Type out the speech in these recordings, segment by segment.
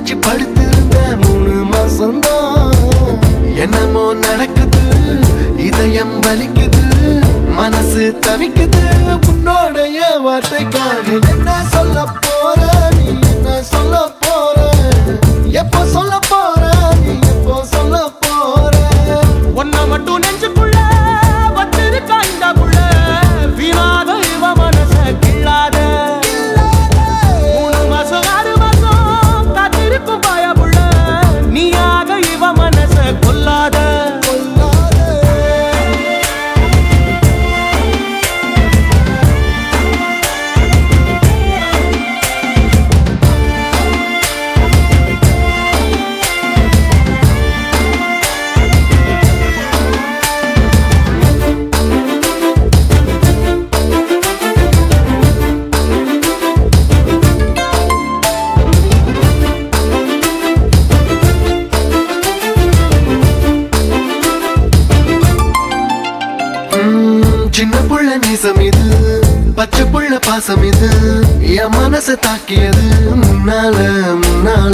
வச்சு படுத்திருந்த மூணு மாசம்தான் என்னமோ நடக்குது இதயம் வலிக்குது மனசு தவிக்குது உன்னோடைய வார்த்தைக்காக என்ன சொல்ல போற நீ என்ன சொல்ல போற எப்போ சொல்ல போற நீ எப்போ சொல்ல போற ஒன்ன மட்டும் நெஞ்சுக்குள்ள வச்சிருக்கா இந்த புள்ள வீணாத இவ மனச கிள்ளாத மூணு மாசம் ஆறு மாசம் காத்திருக்கும் பாய புள்ள நீயாக இவ மனச கொல்லாத ம், சின்ன புள்ள நேசம் இது பச்சை புள்ள பாசம் இது என் மனச தாக்கியது முன்னால முன்னால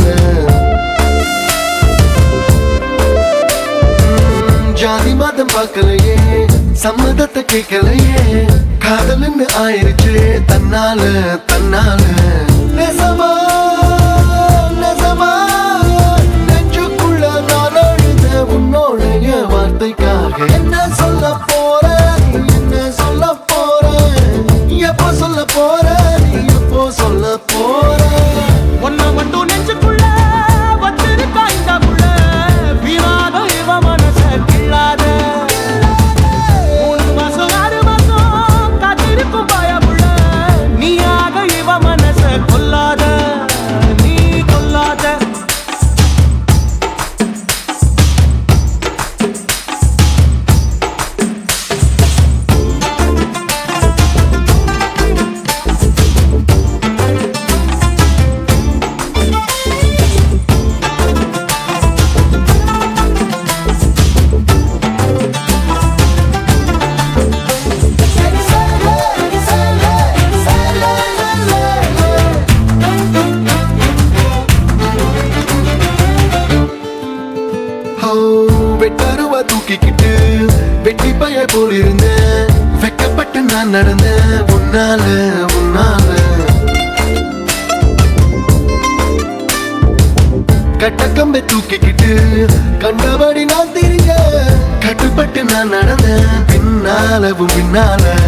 ம், ஜாதி மதம் பார்க்கலையே சம்மதத்தை கேட்கலையே காதல்னு ஆயிருச்சு தன்னால தன்னால நெசமா நெசமா நெஞ்சுக்குள்ள நான் அழுத உன்னோடைய வார்த்தைக்காக என்ன சொல்ல போற நீ என்ன சொல்ல போற எப்போ சொல்ல போற நீ எப்போ சொல்ல போற ஒன்ன மட்டும் நெஞ்சுக்குள்ள வச்சிருக்கா இந்த புள்ள வீணாத இவ மனச கிள்ளாத மூணு மாசம் ஆறு மாசம் காத்திருக்கும் பாய புள்ள நீயாக இவ மனச கொல்லாத நீ கொல்லாத ஹோ, வெட்டருவா தூக்கிக்கிட்டு வெட்டி பய போல் இருந்தேன் வெக்கப்பட்டு நான் நடந்தேன் உன்னால உன்னால கட்டக்கம்பை தூக்கிக்கிட்டு கண்டபடி நான் திரிஞ்ச கட்டுப்பட்டு நான் நடந்தேன் பின்னாலவும் பின்னால